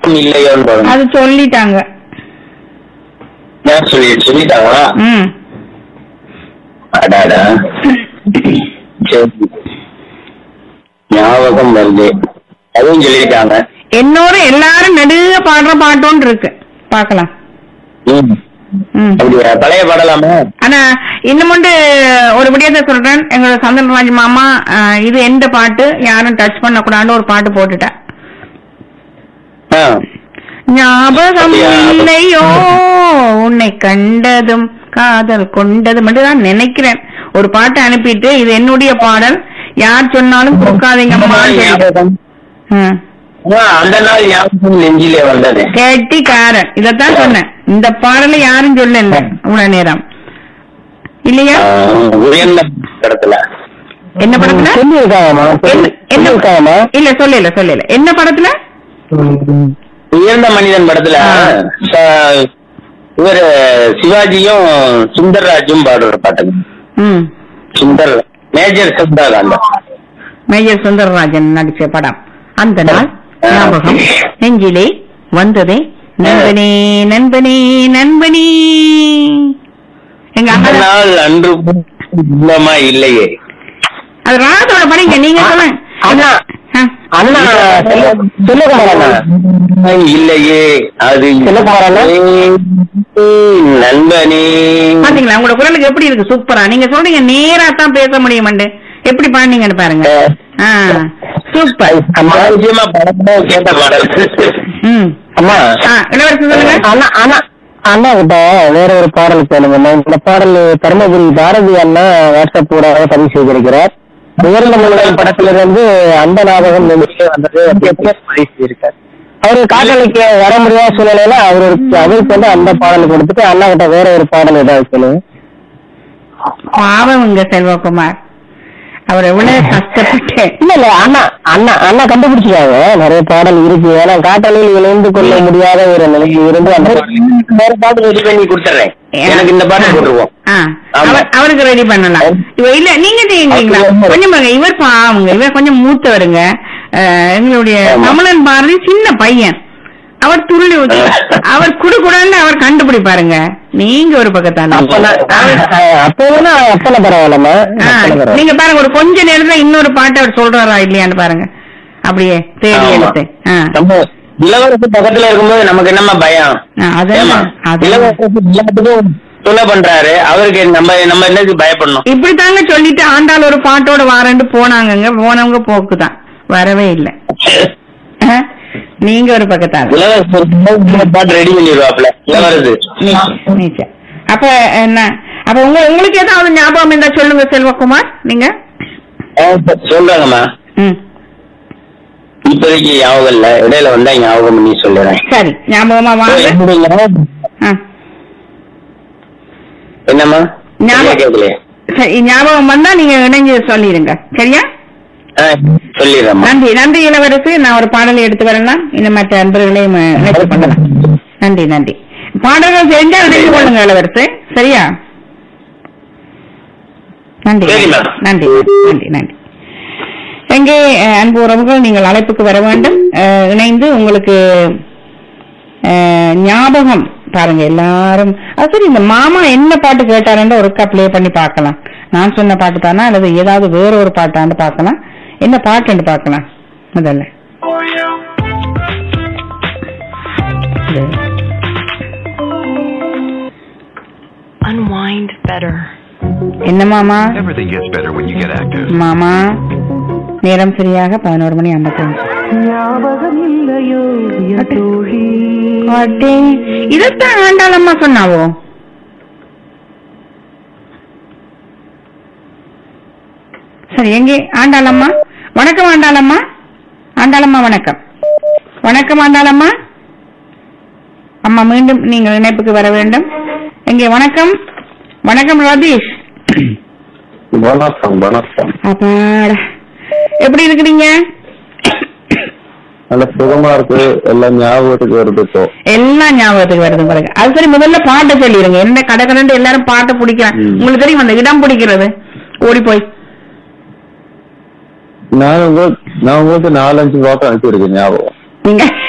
ஞாபகம் இல்லையோன்னு பாருங்க அது சொல்லிட்டாங்க ஏன் சொல்லி சொல்லிட்டாங்களா ம் அடாடா சரி ஞாபகம் வருது அதுவும் சொல்லிட்டாங்க என்னோட எல்லாரும் நெடுக பாடுற பாட்டோன்னு இருக்கு பார்க்கலாம் ம். ம் அப்படியா பழைய பாடலாமா ஆனா இன்னும் ஒன்று ஒரு விடயத்தை சொல்றேன் எங்களோட சந்திரராஜ் மாமா அஹ், இது எந்த பாட்டு யாரும் டச் பண்ணக்கூடாதுன்னு ஒரு பாட்டு போட்டுட்டேன் ஆ. ஞாபகம் அப்படியா? இல்லையோ உன்னை கண்டதும் காதல் கொண்டதும் மட்டும் தான் நினைக்கிறேன் ஒரு பாட்டை அனுப்பிட்டு இது என்னுடைய பாடல் யார் சொன்னாலும் கொடுக்காதீங்கம்மா ஞாபகம் ஆ, அந்த நாள் ஞாபகம் நெஞ்சிலே வந்தது கெட்டிக்காரன் இதத்தான் சொன்னேன் இந்த பாடலை யாரும் சொல்லல இவ்வளவு நேரம் இல்லையா ஆ, உயர்ந்த இடத்துல என்ன படத்துல சொல்லியிருக்காங்கம்மா என்ன- என்ன சொல்லியிருக்காங்கம்மா இல்ல சொல்லல சொல்லல என்ன படத்துல உயர்ந்த மனிதன் படத்துல ஆ. ச- இவரு சிவாஜியும் சுந்தர்ராஜும் பாடுற பாட்டுங்க ம் சுந்தர் மேஜர் சந்தாகாந்தம் மேஜர் சுந்தரராஜன் நடிச்ச படம் அந்த நாள் ஞாபகம் நெஞ்சிலே வந்ததே நண்பனே நண்பனே நண்பனே எங்க அந்த அண்ணா நாள் அன்று இல்லமா இல்லையே அது ராகத்தோட படிங்க நீங்க சொல்லுங்க அண்ணா. ஆ. அண்ணா செல்ல- செல்லகுமார் அண்ணா இல்லையே அது செல்லகுமார் அண்ணா? நண்பனே பாத்தீங்களா உங்களோட குரலுக்கு எப்படி இருக்கு சூப்பரா நீங்க சொல்றீங்க நேரா தான் பேச முடியுமாண்டு எப்படி பாடுனீங்கன்னு பாருங்க ஆ, சூப்பர் அம்மா நிச்சயமா படத்துல கேட்ட பாடல் ம் அம்மா ஆ, இளவரசர் சொல்லுங்க அண்ணா அண்ணா அண்ணா கிட்ட வேற ஒரு பாடல் கேளுங்க இந்த பாடல் தருமபுரி பாரதி அண்ணா வாட்ஸ்அப் கூட பதிவு செய்திருக்கிறார் உயர்ந்த மனிதன் படத்துல இருந்து அந்த ஞாபகம் நெஞ்சிலே வந்தது அப்படின்னு பதிவு செய்திருக்கார் அவரு காட்டலைக்கு வர முடியாத சூழ்நிலையில அவருக்கு அவருக்கு வந்து அந்த பாடல் கொடுத்துட்டு அண்ணா கிட்ட வேற ஒரு பாடல் ஏதாவது சொல்லுங்க பாவம் இங்க செல்வகுமார் அவர் எவ்வளவு கஷ்டப்பட்டு இல்ல இல்ல அண்ணா அண்ணா அண்ணா கண்டுபிடிச்சிருக்காங்க நிறைய பாடல் இருக்கு ஏன்னா காட்டலில் இணைந்து கொள்ள முடியாத ஒரு நிலையில் இருந்து அந்த பாடல் வேற பாட்டு ரெடி பண்ணி கொடுத்துறேன் எனக்கு இந்த பாட்டு போட்டுருவோம் ஆ, ஆமா. அவர்- அவருக்கு ரெடி பண்ணலாம் இவ இல்ல நீங்க செய்யுங்களா அப்படி கொஞ்சம் பாருங்க இவர் பாவங்க இவர் கொஞ்சம் மூத்தவருங்க அஹ், எங்களுடைய ஆமா. கமலன் பாரதி சின்ன பையன் அவர் துள்ளி ஊத்தி அவர் குடுகுடன்னு அவர் கண்டுபிடிப்பாருங்க நீங்க ஒரு பக்கத்தான அப்பனா அப்போனா அப்பன பரவாயில்லம்மா ஆ, அப்பன பரவாயில்ல நீங்க பாருங்க ஒரு கொஞ்ச நேரத்துல இன்னொரு பாட்டு அவர் சொல்றாரா இல்லையான்னு பாருங்க அப்படியே தேடி ஆமா. எடுத்து ஆ. நம்ம இளவரசு பக்கத்துல இருக்கும்போது நமக்கு என்னம்மா பயம் ஆ, அதெல்லாம் ஏம்மா? அதெல்லாம் இளவரசு எல்லாத்துக்கும் துணை பண்றாரு அவருக்கு நம்ம நம்ம என்னது பயப்படணும் இப்படித்தாங்க சொல்லிட்டு ஆண்டாள் ஒரு பாட்டோட வாரண்டு போனாங்கங்க போனவங்க போக்குதான் வரவே இல்ல ஆ? நீங்க ஒரு பக்கத்தால இளவரசு இருக்கும்போது இந்த பாட்டு ரெடி பண்ணிடுவாப்ல இளவரசு நீ- நீச்ச. அப்ப என்ன அப்ப உங்க உங்களுக்கு ஏதாவது ஞாபகம் இருந்தா சொல்லுங்க செல்வகுமார் நீங்க ஆ, சொல்றாங்கம்மா ம் இப்போதைக்கு ஞாபகம் இல்ல இடையில வந்தா ஞாபகம் பண்ணி சொல்லுறேன் சரி ஞாபகமா வாங்க என்னுடைய ஞாபகம் ஆ. என்னம்மா ஞாபகம். சரியா கேட்கலையே சரி ஞாபகம் வந்தா நீங்க இணைஞ்சு சொல்லிடுங்க சரியா ஆ, சொல்லிடுறேம்மா நன்றி நன்றி இளவரசு நான் ஒரு பாடலை எடுத்து வரலாம் இன்னும் மற்ற அன்பர்களையும் அஹ், இணைத்து பண்ணலாம் நன்றி நன்றி பாடல்கள் தெரிஞ்சா இணைந்து கொள்ளுங்க இளவரசு சரியா நன்றி சரி, மேம். நன்றி நன்றி நன்றி எங்கே அஹ், அன்பு உறவுகள் நீங்கள் அழைப்புக்கு வர வேண்டும் அஹ், இணைந்து உங்களுக்கு அஹ், ஞாபகம் பாருங்க எல்லாரும் அது சரி இந்த மாமா என்ன பாட்டு கேட்டாருன்னு ஒருக்கா ப்ளே பண்ணி பார்க்கலாம் நான் சொன்ன பாட்டு தானா அல்லது ஏதாவது வேற ஒரு பாட்டான்னு பார்க்கலாம் என்ன பாட்டுன்னு பார்க்கலாம் முதல்ல இது. Unwind better. என்ன மாமா Everything gets better when you get active. மாமா நேரம் சரியாக பதினோரு மணி ஐம்பத்தஞ்சு அடே, இதைத்தான் ஆண்டாளம்மா சொன்னாவோ சரி எங்கே ஆண்டாளம்மா வணக்கம் ஆண்டாளம்மா ஆண்டாளம்மா வணக்கம் வணக்கம் ஆண்டாளம்மா அம்மா மீண்டும் நீங்கள் இணைப்புக்கு வர வேண்டும் எங்கே வணக்கம் வணக்கம் ரதீஷ் வணக்கம் வணக்கம் அப்பாடா எப்படி இருக்கிறீங்க நல்ல சுகமா இருக்கு எல்லாம் ஞாபகத்துக்கு வருது இப்போ எல்லாம் ஞாபகத்துக்கு வருது பாருங்க அது சரி முதல்ல பாட்டை சொல்லிடுங்க என்ன கடை கடந்து எல்லாரும் பாட்டை பிடிக்கிறாங்க ம். உங்களுக்கு தெரியும் அந்த இடம் பிடிக்கிறது ஓடி போய் நான் உங்களுக்கு நான் உங்களுக்கு நாலஞ்சு பாட்டு அனுப்பியிருக்கேன் ஞாபகம் நீங்க